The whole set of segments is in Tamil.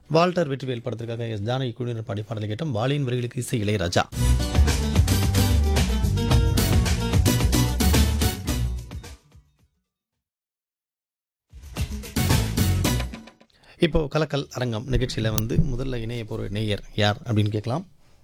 வால்டர் வெற்றிவேல் படத்திற்காக எஸ் ஜானகி குழுவினர் பாடி பாடலை கேட்டோம் வாலியின் வரிகளுக்கு இசை இளையராஜா இப்போ கலக்கல் அரங்கம் நிகழ்ச்சியில் வந்து முதல்ல இணைய போகிற நேயர் யார் அப்படின்னு கேட்கலாம்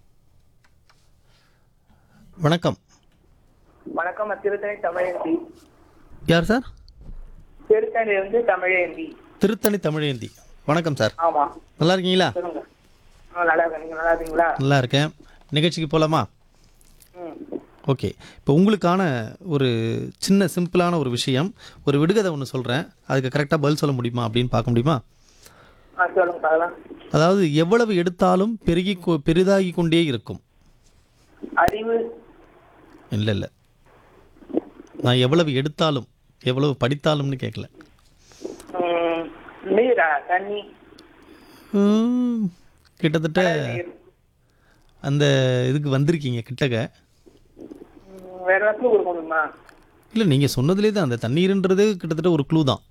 வணக்கம் வணக்கம் நான் திருத்தணி தமிழேந்தி யார் சார் திருத்தணில இருந்து தமிழேந்தி திருத்தணி தமிழேந்தி வணக்கம் சார் ஆமா நல்லா இருக்கீங்களா சொல்லுங்க ஆ, நல்லா இருக்கேன் நீங்க நல்லா இருக்கீங்களா நல்லா இருக்கேன் நிகழ்ச்சிக்கு போகலாமா ம் ஓகே இப்போ உங்களுக்கான ஒரு சின்ன சிம்பிளான ஒரு விஷயம் ஒரு விடுகதை ஒன்று சொல்கிறேன் அதுக்கு கரெக்டாக பதில் சொல்ல முடியுமா அப்படின்னு பார்க்க முடியுமா ஆ சொல்லுங்க பார்க்கலாம் அதாவது எவ்வளவு எடுத்தாலும் பெருகி கொ- பெரிதாகி கொண்டே இருக்கும் அறிவு இல்லை இல்லை நான் எவ்வளவு எடுத்தாலும் எவ்வளவு படித்தாலும்னு கேட்கல ம், நீரா தண்ணி உம், கிட்டத்தட்ட நீர் அந்த இதுக்கு வந்திருக்கீங்க கிட்டக்க ம், வேற ஏதாச்சும் கொடுக்க முடியுமா இல்லை நீங்கள் சொன்னதுலே தான் அந்த தண்ணீர்ன்றது கிட்டத்தட்ட ஒரு க்ளூ தான்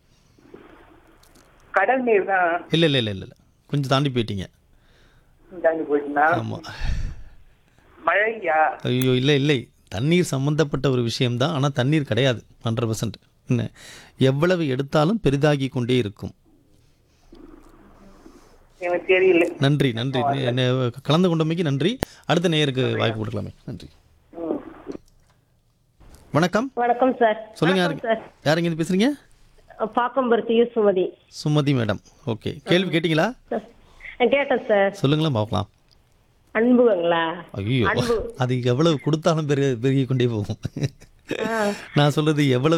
கடல் நீர் தான் இல்லை இல்லை இல்லை இல்லை இல்லை கொஞ்சம் தாண்டி போயிட்டீங்க தாண்டி போயிட்டுனா ஆமாம் மழையா ஐயோ இல்லை இல்லை தண்ணீர் சம்பந்தப்பட்ட ஒரு விஷயம்தான் ஆனால் தண்ணீர் கிடையாது ஹண்ட்ரட் பர்சன்ட் என்ன எவ்வளவு எடுத்தாலும் பெரிதாகி கொண்டே இருக்கும் எனக்கு தெரியல நன்றி நன்றி நே- நே- கலந்து கொண்டமைக்கு நன்றி அடுத்த நேயருக்கு வாய்ப்பு கொடுக்கலாமே நன்றி ம். வணக்கம் வணக்கம் சார் சொல்லுங்க வணக்கம் யாரு யாருங்க இது பேசுறீங்க sir Pakkamparuthi Sumathi Sumathi madam okay கேள்வி கேட்டிங்களா சார் கேட்டேன் சார் சொல்லுங்களேன் பார்க்கலாம் அன்புங்களா ஐயோ அன்பு. அது எவ்வளவு கொடுத்தாலும் பெருகி பெருகி கொண்டே போகும் ஆ. நான் சொல்றது எவ்வளவு